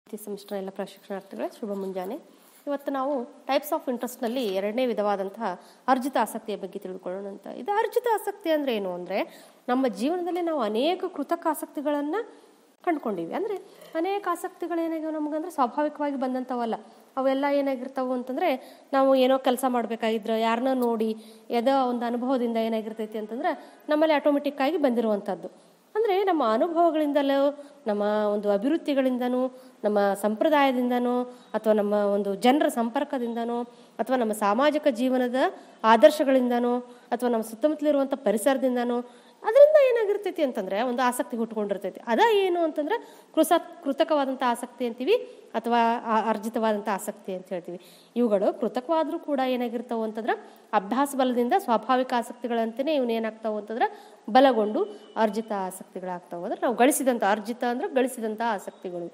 ಪ್ರತಿ ಸೆಮಿಸ್ಟರ್ ಎಲ್ಲ ಪ್ರಶಿಕ್ಷಣಾರ್ಥಿಗಳೇ ಶುಭ ಮುಂಜಾನೆ ಇವತ್ತು ನಾವು ಟೈಪ್ಸ್ ಆಫ್ ಇಂಟ್ರೆಸ್ಟ್ನಲ್ಲಿ ಎರಡನೇ ವಿಧವಾದಂತಹ ಅರ್ಜಿತ ಆಸಕ್ತಿಯ ಬಗ್ಗೆ ತಿಳ್ಕೊಳ್ಳೋಣ ಅಂತ ಇದು ಅರ್ಜಿತ ಆಸಕ್ತಿ ಅಂದರೆ ಏನು ಅಂದರೆ ನಮ್ಮ ಜೀವನದಲ್ಲಿ ನಾವು ಅನೇಕ ಕೃತಕ ಆಸಕ್ತಿಗಳನ್ನು ಕಂಡುಕೊಂಡಿವಿ ಅಂದರೆ ಅನೇಕ ಆಸಕ್ತಿಗಳೇನಾಗಿವೆ ನಮಗಂದ್ರೆ ಸ್ವಾಭಾವಿಕವಾಗಿ ಬಂದಂಥವಲ್ಲ ಅವೆಲ್ಲ ಏನಾಗಿರ್ತಾವು ಅಂತಂದರೆ ನಾವು ಏನೋ ಕೆಲಸ ಮಾಡಬೇಕಾಗಿದ್ರೆ ಯಾರನ್ನ ನೋಡಿ ಎದೋ ಒಂದು ಅನುಭವದಿಂದ ಏನಾಗಿರ್ತೈತಿ ಅಂತಂದ್ರೆ ನಮ್ಮಲ್ಲಿ ಆಟೋಮೆಟಿಕ್ ಆಗಿ ಬಂದಿರುವಂಥದ್ದು ಅಂದರೆ ನಮ್ಮ ಅನುಭವಗಳಿಂದಲೂ ನಮ್ಮ ಒಂದು ಅಭಿವೃದ್ಧಿಗಳಿಂದನೂ ನಮ್ಮ ಸಂಪ್ರದಾಯದಿಂದನೋ ಅಥವಾ ನಮ್ಮ ಒಂದು ಜನರ ಸಂಪರ್ಕದಿಂದನೋ ಅಥವಾ ನಮ್ಮ ಸಾಮಾಜಿಕ ಜೀವನದ ಆದರ್ಶಗಳಿಂದನೋ ಅಥವಾ ನಮ್ಮ ಸುತ್ತಮುತ್ತಲಿರುವಂಥ ಪರಿಸರದಿಂದನೋ ಅದರಿಂದ ಏನಾಗಿರ್ತೈತಿ ಅಂತಂದ್ರೆ ಒಂದು ಆಸಕ್ತಿ ಹುಟ್ಕೊಂಡಿರ್ತೈತಿ ಅದ ಏನು ಅಂತಂದ್ರೆ ಕೃಸ ಕೃತಕವಾದಂಥ ಆಸಕ್ತಿ ಅಂತೀವಿ ಅಥವಾ ಆ- ಅರ್ಜಿತವಾದಂಥ ಆಸಕ್ತಿ ಅಂತ ಹೇಳ್ತೀವಿ ಇವುಗಳು ಕೃತಕವಾದರೂ ಕೂಡ ಏನಾಗಿರ್ತಾವೆ ಅಂತಂದ್ರೆ ಅಭ್ಯಾಸ ಬಲದಿಂದ ಸ್ವಾಭಾವಿಕ ಆಸಕ್ತಿಗಳಂತೆಯೇ ಇವನ್ ಏನಾಗ್ತಾವೆ ಅಂತಂದ್ರೆ ಬಲಗೊಂಡು ಅರ್ಜಿತ ಆಸಕ್ತಿಗಳಾಗ್ತಾವೆ ಅಂದ್ರೆ ನಾವು ಗಳಿಸಿದಂಥ ಅರ್ಜಿತ ಅಂದ್ರೆ ಗಳಿಸಿದಂಥ ಆಸಕ್ತಿಗಳು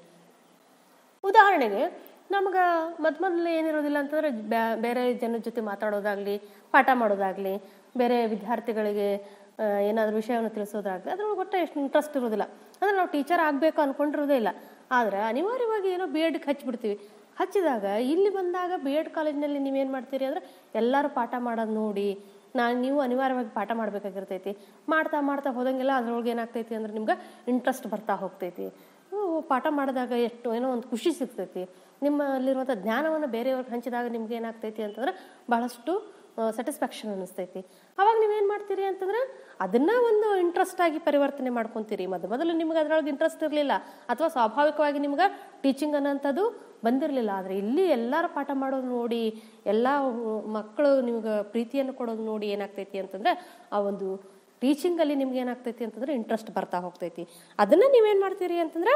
ಉದಾಹರಣೆಗೆ ನಮ್ಗೆ ಮೊದ್ ಮೊದಲು ಏನಿರೋದಿಲ್ಲ ಅಂತಂದ್ರೆ ಬ್ಯಾ- ಬೇರೆ ಜನರ ಜೊತೆ ಮಾತಾಡೋದಾಗ್ಲಿ ಪಾಠ ಮಾಡೋದಾಗ್ಲಿ ಬೇರೆ ವಿದ್ಯಾರ್ಥಿಗಳಿಗೆ ಆ, ಏನಾದರೂ ವಿಷಯವನ್ನು ತಿಳಿಸೋದಾಗ್ಲಿ ಅದ್ರೊಳಗೆ ಒಟ್ಟು ಎಷ್ಟು ಇಂಟ್ರೆಸ್ಟ್ ಇರೋದಿಲ್ಲ ಅಂದ್ರೆ ನಾವು ಟೀಚರ್ ಆಗಬೇಕು ಅನ್ಕೊಂಡಿರೋದೇ ಇಲ್ಲ ಆದ್ರೆ ಅನಿವಾರ್ಯವಾಗಿ ಏನೋ ಬಿ ಎಡ್ಗೆ ಹಚ್ಚಿಬಿಡ್ತೀವಿ ಹಚ್ಚಿದಾಗ ಇಲ್ಲಿ ಬಂದಾಗ ಬಿ ಎಡ್ ಕಾಲೇಜ್ನಲ್ಲಿ ನೀವೇನು ಮಾಡ್ತೀರಿ ಅಂದ್ರೆ ಎಲ್ಲರೂ ಪಾಠ ಮಾಡೋದು ನೋಡಿ ನಾನು ನೀವು ಅನಿವಾರ್ಯವಾಗಿ ಪಾಠ ಮಾಡಬೇಕಾಗಿರ್ತೈತಿ ಮಾಡ್ತಾ ಮಾಡ್ತಾ ಹೋದಂಗೆಲ್ಲ ಅದ್ರೊಳಗೆ ಏನಾಗ್ತೈತಿ ಅಂದ್ರೆ ನಿಮ್ಗೆ ಇಂಟ್ರೆಸ್ಟ್ ಬರ್ತಾ ಹೋಗ್ತೈತಿ ನೀವು ಪಾಠ ಮಾಡಿದಾಗ ಎಷ್ಟು ಏನೋ ಒಂದು ಖುಷಿ ಸಿಗ್ತೈತಿ ನಿಮ್ಮಲ್ಲಿರುವಂಥ ಜ್ಞಾನವನ್ನು ಬೇರೆಯವ್ರಿಗೆ ಹಂಚಿದಾಗ ನಿಮ್ಗೆ ಏನಾಗ್ತೈತಿ ಅಂತಂದ್ರೆ ಬಹಳಷ್ಟು ಸ್ಯಾಟಿಸ್ಫ್ಯಾಕ್ಷನ್ ಅನ್ನಿಸ್ತೈತಿ ಅವಾಗ ನೀವೇನು ಮಾಡ್ತೀರಿ ಅಂತಂದ್ರೆ ಅದನ್ನ ಒಂದು ಇಂಟ್ರೆಸ್ಟ್ ಆಗಿ ಪರಿವರ್ತನೆ ಮಾಡ್ಕೊಂತೀರಿ ಮೊದಲು ಮೊದಲು ನಿಮ್ಗೆ ಅದ್ರೊಳಗೆ ಇಂಟ್ರೆಸ್ಟ್ ಇರಲಿಲ್ಲ ಅಥವಾ ಸ್ವಾಭಾವಿಕವಾಗಿ ನಿಮ್ಗೆ ಟೀಚಿಂಗ್ ಅನ್ನೋಂಥದ್ದು ಬಂದಿರಲಿಲ್ಲ ಆದರೆ ಇಲ್ಲಿ ಎಲ್ಲರ ಪಾಠ ಮಾಡೋದು ನೋಡಿ ಎಲ್ಲ ಮಕ್ಕಳು ನಿಮ್ಗೆ ಪ್ರೀತಿಯನ್ನು ಕೊಡೋದು ನೋಡಿ ಏನಾಗ್ತೈತಿ ಅಂತಂದ್ರೆ ಆ ಒಂದು ಟೀಚಿಂಗಲ್ಲಿ ನಿಮ್ಗೆ ಏನಾಗ್ತೈತಿ ಅಂತಂದ್ರೆ ಇಂಟ್ರೆಸ್ಟ್ ಬರ್ತಾ ಹೋಗ್ತೈತಿ ಅದನ್ನ ನೀವೇನು ಮಾಡ್ತೀರಿ ಅಂತಂದ್ರೆ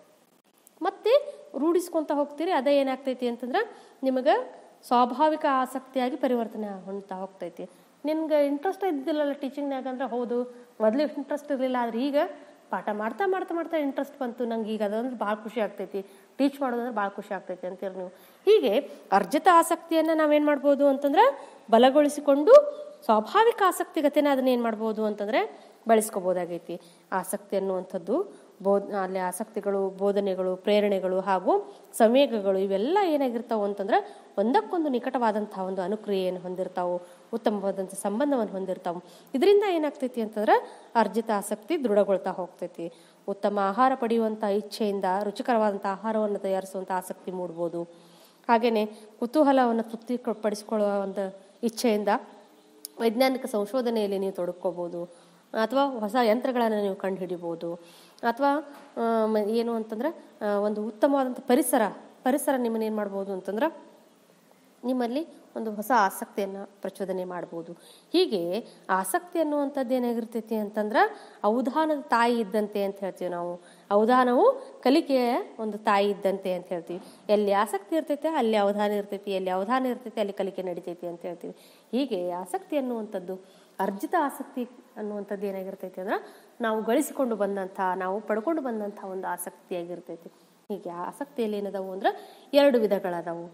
ಮತ್ತೆ ರೂಢಿಸ್ಕೊಂತ ಹೋಗ್ತೀರಿ ಅದೇ ಏನಾಗ್ತೈತಿ ಅಂತಂದ್ರೆ ನಿಮಗೆ ಸ್ವಾಭಾವಿಕ ಆಸಕ್ತಿಯಾಗಿ ಪರಿವರ್ತನೆ ಹೊಂದ್ತಾ ಹೋಗ್ತೈತಿ ನಿನ್ಗೆ ಇಂಟ್ರೆಸ್ಟ್ ಇದ್ದಿಲ್ಲಲ್ಲ ಟೀಚಿಂಗ್ನಾಗ ಅಂದ್ರೆ ಹೌದು ಮೊದಲು ಇಂಟ್ರೆಸ್ಟ್ ಇರಲಿಲ್ಲ ಆದ್ರೆ ಈಗ ಪಾಠ ಮಾಡ್ತಾ ಮಾಡ್ತಾ ಮಾಡ್ತಾ ಇಂಟ್ರೆಸ್ಟ್ ಬಂತು ನಂಗೆ ಈಗ ಅದಂದ್ರೆ ಭಾಳ ಖುಷಿ ಆಗ್ತೈತಿ ಟೀಚ್ ಮಾಡೋದಂದ್ರೆ ಭಾಳ ಖುಷಿ ಆಗ್ತೈತಿ ಅಂತೀರಿ ನೀವು ಹೀಗೆ ಅರ್ಜಿತ ಆಸಕ್ತಿಯನ್ನು ನಾವೇನು ಮಾಡ್ಬೋದು ಅಂತಂದ್ರೆ ಬಲಗೊಳಿಸಿಕೊಂಡು ಸ್ವಾಭಾವಿಕ ಆಸಕ್ತಿಗತೆನ ಅದನ್ನ ಏನು ಮಾಡ್ಬೋದು ಅಂತಂದ್ರೆ ಬಳಸ್ಕೋಬೋದಾಗೈತಿ ಆಸಕ್ತಿ ಅನ್ನುವಂಥದ್ದು ಬೋಧ್ ಅಲ್ಲಿ ಆಸಕ್ತಿಗಳು ಬೋಧನೆಗಳು ಪ್ರೇರಣೆಗಳು ಹಾಗೂ ಸಂವೇಗಗಳು ಇವೆಲ್ಲ ಏನಾಗಿರ್ತಾವೆ ಅಂತಂದ್ರೆ ಒಂದಕ್ಕೊಂದು ನಿಕಟವಾದಂತಹ ಒಂದು ಅನುಕ್ರಿಯೆಯನ್ನು ಹೊಂದಿರ್ತಾವು ಉತ್ತಮವಾದಂಥ ಸಂಬಂಧವನ್ನು ಹೊಂದಿರ್ತಾವು ಇದರಿಂದ ಏನಾಗ್ತೈತಿ ಅಂತಂದ್ರೆ ಅರ್ಜಿತ ಆಸಕ್ತಿ ದೃಢಗೊಳ್ತಾ ಹೋಗ್ತೈತಿ ಉತ್ತಮ ಆಹಾರ ಪಡೆಯುವಂಥ ಇಚ್ಛೆಯಿಂದ ರುಚಿಕರವಾದಂಥ ಆಹಾರವನ್ನು ತಯಾರಿಸುವಂಥ ಆಸಕ್ತಿ ಮೂಡ್ಬೋದು ಹಾಗೆಯೇ ಕುತೂಹಲವನ್ನು ತೃಪ್ತಿಪಡಿಸಿಕೊಳ್ಳುವ ಒಂದು ಇಚ್ಛೆಯಿಂದ ವೈಜ್ಞಾನಿಕ ಸಂಶೋಧನೆಯಲ್ಲಿ ನೀವು ತೊಡಕೋಬೋದು ಅಥವಾ ಹೊಸ ಯಂತ್ರಗಳನ್ನು ನೀವು ಕಂಡುಹಿಡಿಬೋದು ಅಥವಾ ಆ, ಮ- ಏನು ಅಂತಂದ್ರೆ ಆ, ಒಂದು ಉತ್ತಮವಾದಂಥ ಪರಿಸರ ಪರಿಸರ ನಿಮ್ಮನ್ನ ಏನು ಮಾಡ್ಬೋದು ಅಂತಂದ್ರೆ ನಿಮ್ಮಲ್ಲಿ ಒಂದು ಹೊಸ ಆಸಕ್ತಿಯನ್ನು ಪ್ರಚೋದನೆ ಮಾಡ್ಬೋದು ಹೀಗೆ ಆಸಕ್ತಿ ಅನ್ನುವಂಥದ್ದು ಏನಾಗಿರ್ತೈತಿ ಅಂತಂದ್ರೆ ಅವಧಾನದ ತಾಯಿ ಇದ್ದಂತೆ ಅಂತ ಹೇಳ್ತೀವಿ ನಾವು ಅವಧಾನವು ಕಲಿಕೆಯ ಒಂದು ತಾಯಿ ಇದ್ದಂತೆ ಅಂತ ಹೇಳ್ತೀವಿ ಎಲ್ಲಿ ಆಸಕ್ತಿ ಇರ್ತೈತೆ ಅಲ್ಲಿ ಅವಧಾನ ಇರ್ತೈತಿ ಎಲ್ಲಿ ಅವಧಾನ ಇರ್ತೈತಿ ಅಲ್ಲಿ ಕಲಿಕೆ ನಡಿತೈತಿ ಅಂತ ಹೇಳ್ತೀವಿ ಹೀಗೆ ಆಸಕ್ತಿ ಅನ್ನುವಂಥದ್ದು ಅರ್ಜಿತ ಆಸಕ್ತಿ ಅನ್ನುವಂಥದ್ದು ಏನಾಗಿರ್ತೈತಿ ಅಂದ್ರೆ ನಾವು ಗಳಿಸಿಕೊಂಡು ಬಂದಂಥ ನಾವು ಪಡ್ಕೊಂಡು ಬಂದಂಥ ಒಂದು ಆಸಕ್ತಿಯಾಗಿರ್ತೈತಿ ಹೀಗೆ ಆಸಕ್ತಿಯಲ್ಲಿ ಏನದಾವು ಅಂದ್ರೆ ಎರಡು ವಿಧಗಳದಾವು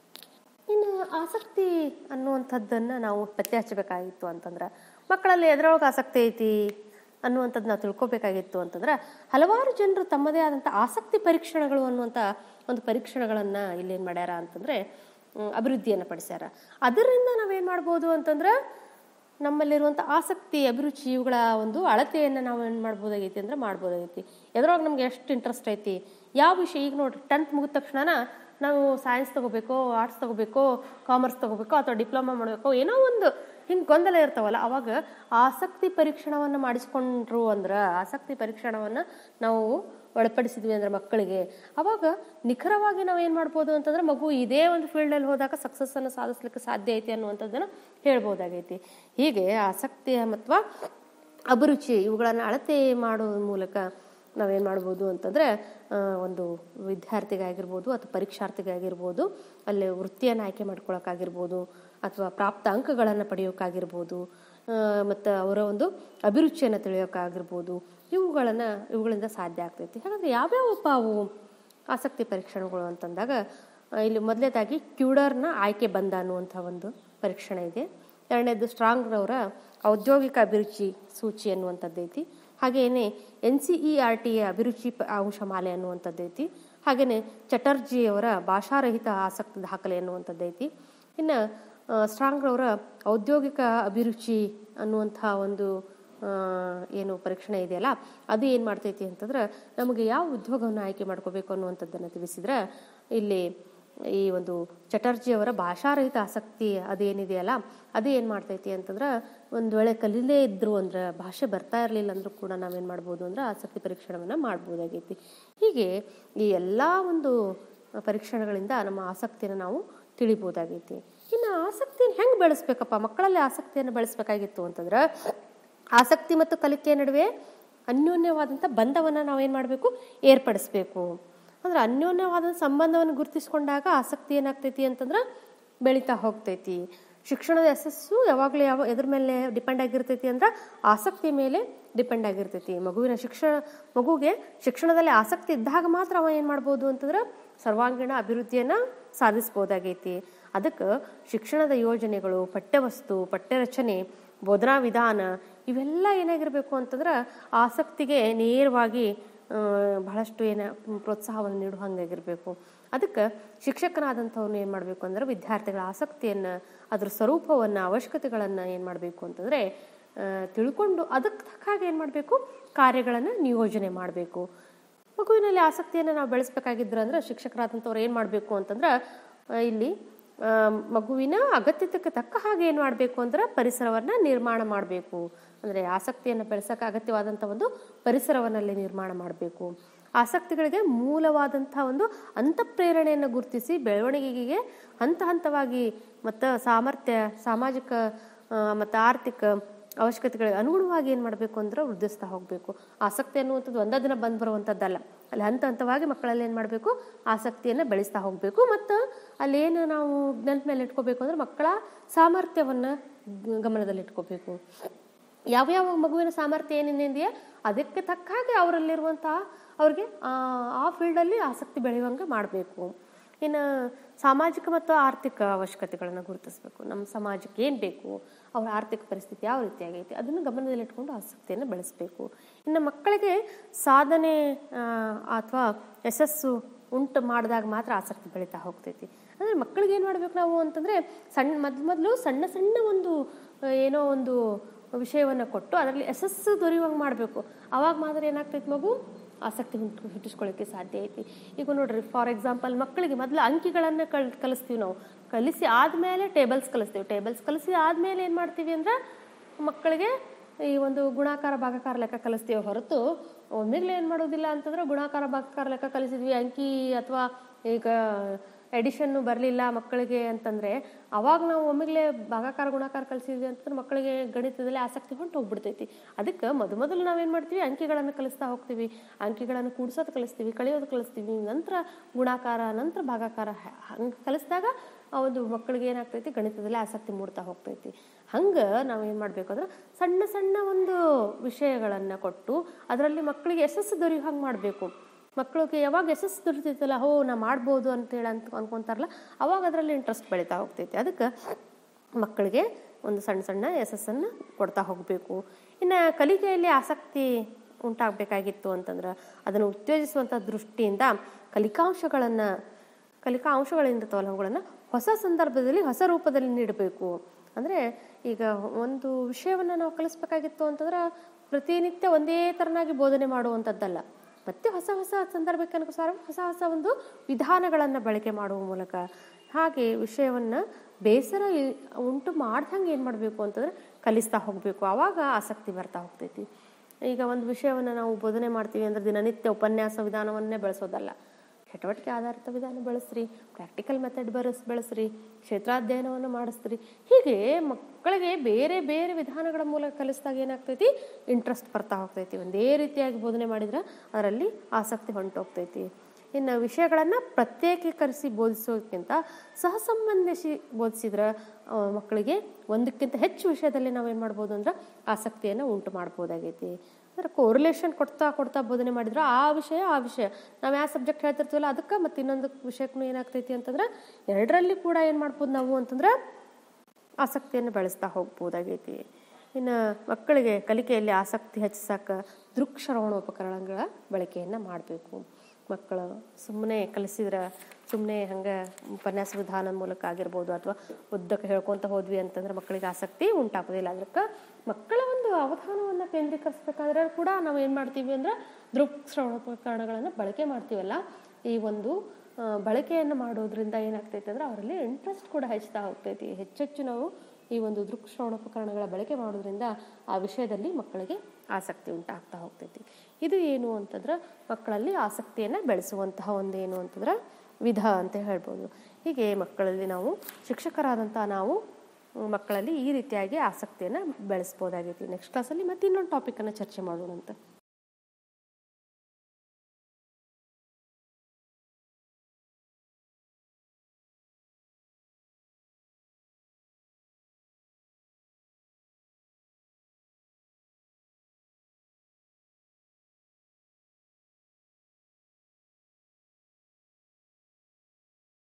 ಇನ್ನು ಆಸಕ್ತಿ ಅನ್ನುವಂಥದ್ದನ್ನು ನಾವು ಪತ್ತೆ ಹಚ್ಚಬೇಕಾಗಿತ್ತು ಅಂತಂದ್ರೆ ಮಕ್ಕಳಲ್ಲಿ ಎದ್ರೊಳಗೆ ಆಸಕ್ತಿ ಐತಿ ಅನ್ನುವಂಥದ್ದು ನಾವು ತಿಳ್ಕೊಬೇಕಾಗಿತ್ತು ಅಂತಂದ್ರೆ ಹಲವಾರು ಜನರು ತಮ್ಮದೇ ಆದಂಥ ಆಸಕ್ತಿ ಪರೀಕ್ಷಣಗಳು ಅನ್ನುವಂಥ ಒಂದು ಪರೀಕ್ಷಣಗಳನ್ನು ಇಲ್ಲೇನು ಮಾಡ್ಯಾರ ಅಂತಂದ್ರೆ ಹ್ಮ್, ಅಭಿವೃದ್ಧಿಯನ್ನು ಪಡಿಸ್ಯಾರ ಅದರಿಂದ ನಾವೇನು ಮಾಡ್ಬೋದು ಅಂತಂದ್ರೆ ನಮ್ಮಲ್ಲಿರುವಂಥ ಆಸಕ್ತಿ ಅಭಿರುಚಿ ಇವುಗಳ ಒಂದು ಅಳತೆಯನ್ನು ನಾವು ಏನು ಮಾಡ್ಬೋದಾಗೈತಿ ಅಂದ್ರೆ ಮಾಡ್ಬೋದಾಗೈತಿ ಎದ್ರೊಳಗೆ ನಮ್ಗೆ ಎಷ್ಟು ಇಂಟ್ರೆಸ್ಟ್ ಐತಿ ಯಾವ ವಿಷಯ ಈಗ ನೋಡ್ರಿ ಟೆಂತ್ ಮುಗಿದ ತಕ್ಷಣ ನಾವು ಸೈನ್ಸ್ ತಗೋಬೇಕೋ ಆರ್ಟ್ಸ್ ತಗೋಬೇಕೋ ಕಾಮರ್ಸ್ ತಗೋಬೇಕೋ ಅಥವಾ ಡಿಪ್ಲೊಮಾ ಮಾಡಬೇಕೋ ಏನೋ ಒಂದು ಹಿಂಗೆ ಗೊಂದಲ ಇರ್ತಾವಲ್ಲ ಅವಾಗ ಆಸಕ್ತಿ ಪರೀಕ್ಷಣವನ್ನು ಮಾಡಿಸ್ಕೊಂಡ್ರು ಅಂದ್ರೆ ಆಸಕ್ತಿ ಪರೀಕ್ಷಣವನ್ನು ನಾವು ಒಳಪಡಿಸಿದ್ವಿ ಅಂದ್ರೆ ಮಕ್ಕಳಿಗೆ ಅವಾಗ ನಿಖರವಾಗಿ ನಾವು ಏನು ಮಾಡ್ಬೋದು ಅಂತಂದ್ರೆ ಮಗು ಇದೇ ಒಂದು ಫೀಲ್ಡಲ್ಲಿ ಹೋದಾಗ ಸಕ್ಸಸ್ಸನ್ನು ಸಾಧಿಸ್ಲಿಕ್ಕೆ ಸಾಧ್ಯ ಐತಿ ಅನ್ನುವಂಥದ್ದನ್ನು ಹೇಳ್ಬೋದಾಗೈತಿ ಹೀಗೆ ಆಸಕ್ತಿ ಅಥವಾ ಅಭಿರುಚಿ ಇವುಗಳನ್ನು ಅಳತೆ ಮಾಡುವ ಮೂಲಕ ನಾವೇನು ಮಾಡ್ಬೋದು ಅಂತಂದರೆ ಒಂದು ವಿದ್ಯಾರ್ಥಿಗಾಗಿರ್ಬೋದು ಅಥವಾ ಪರೀಕ್ಷಾರ್ಥಿಗಾಗಿರ್ಬೋದು ಅಲ್ಲಿ ವೃತ್ತಿಯನ್ನು ಆಯ್ಕೆ ಮಾಡ್ಕೊಳಕ್ಕಾಗಿರ್ಬೋದು ಅಥವಾ ಪ್ರಾಪ್ತ ಅಂಕಗಳನ್ನು ಪಡೆಯೋಕ್ಕಾಗಿರ್ಬೋದು ಮತ್ತು ಅವರ ಒಂದು ಅಭಿರುಚಿಯನ್ನು ತಿಳಿಯೋಕ್ಕಾಗಿರ್ಬೋದು ಇವುಗಳನ್ನು ಇವುಗಳಿಂದ ಸಾಧ್ಯ ಆಗ್ತೈತಿ ಹಾಗಾದ್ರೆ ಯಾವ್ಯಾವಪ್ಪ ಅವು ಆಸಕ್ತಿ ಪರೀಕ್ಷಣಗಳು ಅಂತಂದಾಗ ಆ, ಇಲ್ಲಿ ಮೊದಲನೇದಾಗಿ ಕ್ಯೂಡರ್ನ ಆಯ್ಕೆ ಬಂದ ಅನ್ನುವಂಥ ಒಂದು ಪರೀಕ್ಷಣೆ ಇದೆ ಎರಡನೇದು ಸ್ಟ್ರಾಂಗ್ರವರ ಔದ್ಯೋಗಿಕ ಅಭಿರುಚಿ ಸೂಚಿ ಅನ್ನುವಂಥದ್ದು ಐತಿ ಹಾಗೇನೆ N C E R T ಅಭಿರುಚಿ ಪ- ಅಂಶಮಾಲೆ ಅನ್ನುವಂಥದ್ದು ಐತಿ ಹಾಗೆಯೇ ಚಟರ್ಜಿಯವರ ಭಾಷಾರಹಿತ ಆಸಕ್ತಿ ದಾಖಲೆ ಅನ್ನುವಂಥದ್ದು ಐತಿ ಇನ್ನು ಸ್ಟ್ರಾಂಗ್ರವರ ಔದ್ಯೋಗಿಕ ಅಭಿರುಚಿ ಅನ್ನುವಂಥ ಒಂದು ಆ, ಏನು ಪರೀಕ್ಷಣೆ ಇದೆಯಲ್ಲ ಅದು ಏನು ಮಾಡ್ತೈತಿ ಅಂತಂದ್ರೆ ನಮಗೆ ಯಾವ ಉದ್ಯೋಗವನ್ನು ಆಯ್ಕೆ ಮಾಡ್ಕೋಬೇಕು ಅನ್ನುವಂಥದ್ದನ್ನು ತಿಳಿಸಿದ್ರೆ ಇಲ್ಲಿ ಈ ಒಂದು ಚಟರ್ಜಿಯವರ ಭಾಷಾರಹಿತ ಆಸಕ್ತಿ ಅದೇನಿದೆಯಲ್ಲ ಅದು ಏನು ಮಾಡ್ತೈತಿ ಅಂತಂದ್ರೆ ಒಂದು ವೇಳೆ ಕಲೀಲೇ ಇದ್ರು ಅಂದ್ರೆ ಭಾಷೆ ಬರ್ತಾ ಇರಲಿಲ್ಲ ಅಂದ್ರೂ ಕೂಡ ನಾವೇನು ಮಾಡ್ಬೋದು ಅಂದ್ರೆ ಆಸಕ್ತಿ ಪರೀಕ್ಷಣವನ್ನು ಮಾಡ್ಬೋದಾಗೈತಿ ಹೀಗೆ ಈ ಎಲ್ಲ ಒಂದು ಪರೀಕ್ಷಣಗಳಿಂದ ನಮ್ಮ ಆಸಕ್ತಿಯನ್ನು ನಾವು ತಿಳಿಬೋದಾಗೈತಿ ಇನ್ನು ಆಸಕ್ತಿಯನ್ನು ಹೆಂಗೆ ಬೆಳೆಸ್ಬೇಕಪ್ಪ ಮಕ್ಕಳಲ್ಲಿ ಆಸಕ್ತಿಯನ್ನು ಬೆಳೆಸ್ಬೇಕಾಗಿತ್ತು ಅಂತಂದ್ರೆ ಆಸಕ್ತಿ ಮತ್ತು ಕಲಿಕೆಯ ನಡುವೆ ಅನ್ಯೋನ್ಯವಾದಂಥ ಬಂಧವನ್ನು ನಾವೇನು ಮಾಡಬೇಕು ಏರ್ಪಡಿಸ್ಬೇಕು ಅಂದ್ರೆ ಅನ್ಯೋನ್ಯವಾದ ಸಂಬಂಧವನ್ನು ಗುರುತಿಸ್ಕೊಂಡಾಗ ಆಸಕ್ತಿ ಏನಾಗ್ತೈತಿ ಅಂತಂದ್ರೆ ಬೆಳೀತಾ ಹೋಗ್ತೈತಿ ಶಿಕ್ಷಣದ ಯಶಸ್ಸು ಯಾವಾಗಲೂ ಯಾವ ಎದ್ರ ಮೇಲೆ ಡಿಪೆಂಡ್ ಆಗಿರ್ತೈತಿ ಅಂದ್ರೆ ಆಸಕ್ತಿ ಮೇಲೆ ಡಿಪೆಂಡ್ ಆಗಿರ್ತೈತಿ ಮಗುವಿನ ಶಿಕ್ಷಣ ಮಗುಗೆ ಶಿಕ್ಷಣದಲ್ಲಿ ಆಸಕ್ತಿ ಇದ್ದಾಗ ಮಾತ್ರ ಅವ ಏನು ಮಾಡ್ಬೋದು ಅಂತಂದ್ರೆ ಸರ್ವಾಂಗೀಣ ಅಭಿವೃದ್ಧಿಯನ್ನು ಸಾಧಿಸ್ಬೋದಾಗೈತಿ ಅದಕ್ಕೆ ಶಿಕ್ಷಣದ ಯೋಜನೆಗಳು ಪಠ್ಯವಸ್ತು ಪಠ್ಯರಚನೆ ಬೋಧನಾ ವಿಧಾನ ಇವೆಲ್ಲ ಏನಾಗಿರಬೇಕು ಅಂತಂದ್ರೆ ಆಸಕ್ತಿಗೆ ನೇರವಾಗಿ ಆ, ಬಹಳಷ್ಟು ಏನ ಪ್ರೋತ್ಸಾಹವನ್ನು ನೀಡುವ ಹಂಗಾಗಿರಬೇಕು ಅದಕ್ಕೆ ಶಿಕ್ಷಕನಾದಂಥವ್ನು ಏನು ಮಾಡಬೇಕು ಅಂದ್ರೆ ವಿದ್ಯಾರ್ಥಿಗಳ ಆಸಕ್ತಿಯನ್ನು ಅದ್ರ ಸ್ವರೂಪವನ್ನು ಅವಶ್ಯಕತೆಗಳನ್ನು ಏನು ಮಾಡಬೇಕು ಅಂತಂದರೆ ತಿಳ್ಕೊಂಡು ಅದಕ್ಕೆ ತಕ್ಕ ಹಾಗೆ ಏನು ಮಾಡಬೇಕು ಕಾರ್ಯಗಳನ್ನು ನಿಯೋಜನೆ ಮಾಡಬೇಕು ಮಗುವಿನಲ್ಲಿ ಆಸಕ್ತಿಯನ್ನು ನಾವು ಬೆಳೆಸ್ಬೇಕಾಗಿದ್ರೆ ಅಂದ್ರೆ ಶಿಕ್ಷಕರಾದಂಥವ್ರು ಏನು ಮಾಡಬೇಕು ಅಂತಂದ್ರೆ ಆ, ಇಲ್ಲಿ ಆ, ಮಗುವಿನ ಅಗತ್ಯತೆಗೆ ತಕ್ಕ ಹಾಗೆ ಏನು ಮಾಡಬೇಕು ಅಂದ್ರೆ ಪರಿಸರವನ್ನು ನಿರ್ಮಾಣ ಮಾಡಬೇಕು ಅಂದರೆ ಆಸಕ್ತಿಯನ್ನು ಬೆಳೆಸೋಕೆ ಅಗತ್ಯವಾದಂಥ ಒಂದು ಪರಿಸರವನ್ನಲ್ಲಿ ನಿರ್ಮಾಣ ಮಾಡಬೇಕು ಆಸಕ್ತಿಗಳಿಗೆ ಮೂಲವಾದಂಥ ಒಂದು ಅಂತಃಪ್ರೇರಣೆಯನ್ನು ಗುರುತಿಸಿ ಬೆಳವಣಿಗೆಗೆ ಹಂತ ಹಂತವಾಗಿ ಮತ್ತು ಸಾಮರ್ಥ್ಯ ಸಾಮಾಜಿಕ ಮತ್ತು ಆರ್ಥಿಕ ಅವಶ್ಯಕತೆಗಳಿಗೆ ಅನುಗುಣವಾಗಿ ಏನು ಮಾಡಬೇಕು ಅಂದ್ರೆ ವೃದ್ಧಿಸ್ತಾ ಹೋಗಬೇಕು ಆಸಕ್ತಿ ಅನ್ನುವಂಥದ್ದು ಒಂದೇ ದಿನ ಬಂದು ಬರುವಂಥದ್ದಲ್ಲ ಅಲ್ಲಿ ಹಂತ ಹಂತವಾಗಿ ಮಕ್ಕಳಲ್ಲಿ ಏನು ಮಾಡಬೇಕು ಆಸಕ್ತಿಯನ್ನು ಬೆಳೆಸ್ತಾ ಹೋಗಬೇಕು ಮತ್ತು ಅಲ್ಲೇನು ನಾವು ನೆನಪು ಮೇಲೆ ಇಟ್ಕೋಬೇಕು ಅಂದ್ರೆ ಮಕ್ಕಳ ಸಾಮರ್ಥ್ಯವನ್ನು ಗಮನದಲ್ಲಿ ಇಟ್ಕೋಬೇಕು ಯಾವ್ಯಾವ ಮಗುವಿನ ಸಾಮರ್ಥ್ಯ ಏನೇನಿದೆಯಾ ಅದಕ್ಕೆ ತಕ್ಕ ಹಾಗೆ ಅವರಲ್ಲಿರುವಂತಹ ಅವ್ರಿಗೆ ಆ ಆ ಫೀಲ್ಡಲ್ಲಿ ಆಸಕ್ತಿ ಬೆಳೆಯುವಂಗೆ ಮಾಡಬೇಕು ಇನ್ನು ಸಾಮಾಜಿಕ ಮತ್ತು ಆರ್ಥಿಕ ಅವಶ್ಯಕತೆಗಳನ್ನು ಗುರುತಿಸಬೇಕು ನಮ್ಮ ಸಮಾಜಕ್ಕೆ ಏನು ಬೇಕು ಅವರ ಆರ್ಥಿಕ ಪರಿಸ್ಥಿತಿ ಯಾವ ರೀತಿಯಾಗೈತೆ ಅದನ್ನು ಗಮನದಲ್ಲಿಟ್ಕೊಂಡು ಆಸಕ್ತಿಯನ್ನು ಬೆಳೆಸಬೇಕು ಇನ್ನು ಮಕ್ಕಳಿಗೆ ಸಾಧನೆ ಅಥವಾ ಯಶಸ್ಸು ಉಂಟು ಮಾಡಿದಾಗ ಮಾತ್ರ ಆಸಕ್ತಿ ಬೆಳೀತಾ ಹೋಗ್ತೈತಿ ಅಂದರೆ ಮಕ್ಕಳಿಗೆ ಏನು ಮಾಡಬೇಕು ನಾವು ಅಂತಂದರೆ ಸಣ್ಣ ಮೊದಲು ಮೊದಲು ಸಣ್ಣ ಸಣ್ಣ ಒಂದು ಆ, ಏನೋ ಒಂದು ವಿಷಯವನ್ನು ಕೊಟ್ಟು ಅದರಲ್ಲಿ ಯಶಸ್ಸು ದೊರೆಯುವಂಗೆ ಮಾಡಬೇಕು ಅವಾಗ ಮಾತ್ರ ಏನಾಗ್ತೈತಿ ಮಗು ಆಸಕ್ತಿ ಹುಟ್ಟು ಹುಟ್ಟಿಸ್ಕೊಳ್ಳಿಕ್ಕೆ ಸಾಧ್ಯ ಐತಿ ಈಗ ನೋಡ್ರಿ ಫಾರ್ ಎಕ್ಸಾಂಪಲ್ ಮಕ್ಕಳಿಗೆ ಮೊದಲು ಅಂಕಿಗಳನ್ನು ಕಲ್ ಕಲಿಸ್ತೀವಿ ನಾವು ಕಲಿಸಿ ಆದಮೇಲೆ ಟೇಬಲ್ಸ್ ಕಲಿಸ್ತೀವಿ ಟೇಬಲ್ಸ್ ಕಲಿಸಿ ಆದಮೇಲೆ ಏನು ಮಾಡ್ತೀವಿ ಅಂದ್ರೆ ಮಕ್ಕಳಿಗೆ ಈ ಒಂದು ಗುಣಾಕಾರ ಭಾಗಾಕಾರ ಲೆಕ್ಕ ಕಲಿಸ್ತೀವಿ ಹೊರತು ಒಮ್ಮೆಗ್ಲೇ ಏನು ಮಾಡೋದಿಲ್ಲ ಅಂತಂದ್ರೆ ಗುಣಾಕಾರ ಭಾಗಾಕಾರ ಲೆಕ್ಕ ಕಲಿಸಿದ್ವಿ ಅಂಕಿ ಅಥವಾ ಈಗ ಎಡಿಷನ್ನು ಬರಲಿಲ್ಲ ಮಕ್ಕಳಿಗೆ ಅಂತಂದರೆ ಅವಾಗ ನಾವು ಒಮ್ಮೆಗ್ಲೇ ಭಾಗಾಕಾರ ಗುಣಾಕಾರ ಕಲಿಸಿದ್ವಿ ಅಂತಂದ್ರೆ ಮಕ್ಕಳಿಗೆ ಗಣಿತದಲ್ಲಿ ಆಸಕ್ತಿ ಹೊಂಟು ಹೋಗ್ಬಿಡ್ತೈತಿ ಅದಕ್ಕೆ ಮೊದಲು ಮೊದಲು ನಾವೇನು ಮಾಡ್ತೀವಿ ಅಂಕಿಗಳನ್ನು ಕಲಿಸ್ತಾ ಹೋಗ್ತೀವಿ ಅಂಕಿಗಳನ್ನು ಕೂಡ್ಸೋದು ಕಲಿಸ್ತೀವಿ ಕಳಿಯೋದು ಕಲಿಸ್ತೀವಿ ನಂತರ ಗುಣಾಕಾರ ನಂತರ ಭಾಗಾಕಾರ ಹಂಗೆ ಕಲಿಸಿದಾಗ ಆ ಒಂದು ಮಕ್ಕಳಿಗೆ ಏನಾಗ್ತೈತಿ ಗಣಿತದಲ್ಲಿ ಆಸಕ್ತಿ ಮೂಡ್ತಾ ಹೋಗ್ತೈತಿ ಹಂಗೆ ನಾವು ಏನು ಮಾಡಬೇಕು ಅಂದ್ರೆ ಸಣ್ಣ ಸಣ್ಣ ಒಂದು ವಿಷಯಗಳನ್ನು ಕೊಟ್ಟು ಅದರಲ್ಲಿ ಮಕ್ಕಳಿಗೆ ಯಶಸ್ಸು ದೊರೆಯೋ ಹಂಗೆ ಮಾಡಬೇಕು ಮಕ್ಕಳಿಗೆ ಯಾವಾಗ ಯಶಸ್ಸು ದೊರಿತೈತಲ್ಲ ಹೋ ನಾ ಮಾಡ್ಬೋದು ಅಂತೇಳಿ ಅಂತ ಅನ್ಕೊಂತಾರಲ್ಲ ಅವಾಗ ಅದರಲ್ಲಿ ಇಂಟ್ರೆಸ್ಟ್ ಬೆಳೀತಾ ಹೋಗ್ತೈತಿ ಅದಕ್ಕೆ ಮಕ್ಕಳಿಗೆ ಒಂದು ಸಣ್ಣ ಸಣ್ಣ ಯಶಸ್ಸನ್ನು ಕೊಡ್ತಾ ಹೋಗಬೇಕು ಇನ್ನು ಕಲಿಕೆಯಲ್ಲಿ ಆಸಕ್ತಿ ಉಂಟಾಗಬೇಕಾಗಿತ್ತು ಅಂತಂದ್ರೆ ಅದನ್ನು ಉತ್ತೇಜಿಸುವಂಥ ದೃಷ್ಟಿಯಿಂದ ಕಲಿಕಾಂಶಗಳನ್ನು ಕಲಿಕಾ ಅಂಶಗಳಿಂದ ಅವುಗಳನ್ನು ಹೊಸ ಸಂದರ್ಭದಲ್ಲಿ ಹೊಸ ರೂಪದಲ್ಲಿ ನೀಡಬೇಕು ಅಂದರೆ ಈಗ ಒಂದು ವಿಷಯವನ್ನು ನಾವು ಕಲಿಸ್ಬೇಕಾಗಿತ್ತು ಅಂತಂದ್ರೆ ಪ್ರತಿನಿತ್ಯ ಒಂದೇ ಥರನಾಗಿ ಬೋಧನೆ ಮಾಡುವಂಥದ್ದಲ್ಲ ಮತ್ತೆ ಹೊಸ ಹೊಸ ಸಂದರ್ಭಕ್ಕೆ ಅನುಸಾರ ಹೊಸ ಹೊಸ ಒಂದು ವಿಧಾನಗಳನ್ನು ಬಳಕೆ ಮಾಡುವ ಮೂಲಕ ಹಾಗೆ ವಿಷಯವನ್ನು ಬೇಸರ ಇ- ಉಂಟು ಮಾಡ್ದಂಗೆ ಏನು ಮಾಡಬೇಕು ಅಂತಂದ್ರೆ ಕಲಿಸ್ತಾ ಹೋಗಬೇಕು ಆವಾಗ ಆಸಕ್ತಿ ಬರ್ತಾ ಹೋಗ್ತೈತಿ ಈಗ ಒಂದು ವಿಷಯವನ್ನು ನಾವು ಬೋಧನೆ ಮಾಡ್ತೀವಿ ಅಂದ್ರೆ ದಿನನಿತ್ಯ ಉಪನ್ಯಾಸ ವಿಧಾನವನ್ನೇ ಬೆಳೆಸೋದಲ್ಲ ಚಟುವಟಿಕೆ ಆಧಾರಿತ ವಿಧಾನ ಬೆಳೆಸ್ರಿ ಪ್ರಾಕ್ಟಿಕಲ್ ಮೆಥಡ್ ಬೆಳೆಸ್ ಬೆಳೆಸ್ರಿ ಕ್ಷೇತ್ರಾಧ್ಯಯನವನ್ನು ಮಾಡಿಸ್ರಿ ಹೀಗೆ ಮಕ್ಕಳಿಗೆ ಬೇರೆ ಬೇರೆ ವಿಧಾನಗಳ ಮೂಲಕ ಕಲಿಸಿದಾಗ ಏನಾಗ್ತೈತಿ ಇಂಟ್ರೆಸ್ಟ್ ಬರ್ತಾ ಹೋಗ್ತೈತಿ ಒಂದೇ ರೀತಿಯಾಗಿ ಬೋಧನೆ ಮಾಡಿದ್ರೆ ಅದರಲ್ಲಿ ಆಸಕ್ತಿ ಹೊಂಟೋಗ್ತೈತಿ ಇನ್ನು ವಿಷಯಗಳನ್ನು ಪ್ರತ್ಯೇಕೀಕರಿಸಿ ಬೋಧಿಸೋದಕ್ಕಿಂತ ಸಹಸಂಬಂಧಿಸಿ ಬೋಧಿಸಿದ್ರೆ ಆ, ಮಕ್ಕಳಿಗೆ ಒಂದಕ್ಕಿಂತ ಹೆಚ್ಚು ವಿಷಯದಲ್ಲಿ ನಾವೇನು ಮಾಡ್ಬೋದು ಅಂದ್ರೆ ಆಸಕ್ತಿಯನ್ನು ಉಂಟು ಮಾಡ್ಬೋದಾಗೈತಿ ಅಂದ್ರೆ ಕೋರಿಲೇಷನ್ ಕೊಡ್ತಾ ಕೊಡ್ತಾ ಬೋಧನೆ ಮಾಡಿದ್ರೆ ಆ ವಿಷಯ ಆ ವಿಷಯ ನಾವು ಯಾವ ಸಬ್ಜೆಕ್ಟ್ ಹೇಳ್ತಿರ್ತೀವಲ್ಲ ಅದಕ್ಕೆ ಮತ್ತು ಇನ್ನೊಂದು ವಿಷಯಕ್ಕೂ ಏನಾಗ್ತೈತಿ ಅಂತಂದ್ರೆ ಎರಡರಲ್ಲಿ ಕೂಡ ಏನು ಮಾಡ್ಬೋದು ನಾವು ಅಂತಂದ್ರೆ ಆಸಕ್ತಿಯನ್ನು ಬೆಳೆಸ್ತಾ ಹೋಗ್ಬೋದಾಗೈತಿ ಇನ್ನು ಮಕ್ಕಳಿಗೆ ಕಲಿಕೆಯಲ್ಲಿ ಆಸಕ್ತಿ ಹೆಚ್ಚಿಸಕ್ಕೆ ದೃಕ್ಶ್ರವಣ ಉಪಕರಣಗಳ ಬಳಕೆಯನ್ನು ಮಾಡಬೇಕು ಮಕ್ಕಳು ಸುಮ್ಮನೆ ಕಲಿಸಿದ್ರೆ ಸುಮ್ಮನೆ ಹಂಗೆ ಉಪನ್ಯಾಸ ವಿಧಾನದ ಮೂಲಕ ಆಗಿರ್ಬೋದು ಅಥವಾ ಉದ್ದಕ್ಕೆ ಹೇಳ್ಕೊತ ಹೋದ್ವಿ ಅಂತಂದ್ರೆ ಮಕ್ಕಳಿಗೆ ಆಸಕ್ತಿ ಉಂಟಾಗೋದಿಲ್ಲ ಅದಕ್ಕೆ ಮಕ್ಕಳ ಒಂದು ಅವಧಾನವನ್ನು ಕೇಂದ್ರೀಕರಿಸ್ಬೇಕಾದ್ರೆ ಕೂಡ ನಾವು ಏನು ಮಾಡ್ತೀವಿ ಅಂದ್ರೆ ದೃಕ್ ಶ್ರವಣೋಪಕರಣಗಳನ್ನು ಬಳಕೆ ಮಾಡ್ತೀವಲ್ಲ ಈ ಒಂದು ಆ, ಬಳಕೆಯನ್ನು ಮಾಡೋದ್ರಿಂದ ಏನಾಗ್ತೈತೆ ಅಂದ್ರೆ ಅವರಲ್ಲಿ ಇಂಟ್ರೆಸ್ಟ್ ಕೂಡ ಹೆಚ್ಚುತ್ತಾ ಹೋಗ್ತೈತಿ ಹೆಚ್ಚೆಚ್ಚು ನಾವು ಈ ಒಂದು ದೃಕ್ ಶ್ರವಣೋಪಕರಣಗಳ ಬಳಕೆ ಮಾಡೋದ್ರಿಂದ ಆ ವಿಷಯದಲ್ಲಿ ಮಕ್ಕಳಿಗೆ ಆಸಕ್ತಿ ಉಂಟಾಗ್ತಾ ಹೋಗ್ತೈತಿ ಇದು ಏನು ಅಂತಂದ್ರೆ ಮಕ್ಕಳಲ್ಲಿ ಆಸಕ್ತಿಯನ್ನು ಬೆಳೆಸುವಂತಹ ಒಂದು ಏನು ಅಂತಂದ್ರೆ ವಿಧ ಅಂತ ಹೇಳ್ಬೋದು ಹೀಗೆ ಮಕ್ಕಳಲ್ಲಿ ನಾವು ಶಿಕ್ಷಕರಾದಂಥ ನಾವು ಮ್, ಮಕ್ಕಳಲ್ಲಿ ಈ ರೀತಿಯಾಗಿ ಆಸಕ್ತಿಯನ್ನು ಬೆಳೆಸ್ಬೋದಾಗೈತಿ ನೆಕ್ಸ್ಟ್ ಕ್ಲಾಸಲ್ಲಿ ಮತ್ತೆ ಇನ್ನೊಂದು ಟಾಪಿಕನ್ನು ಚರ್ಚೆ ಮಾಡೋಣ ಅಂತ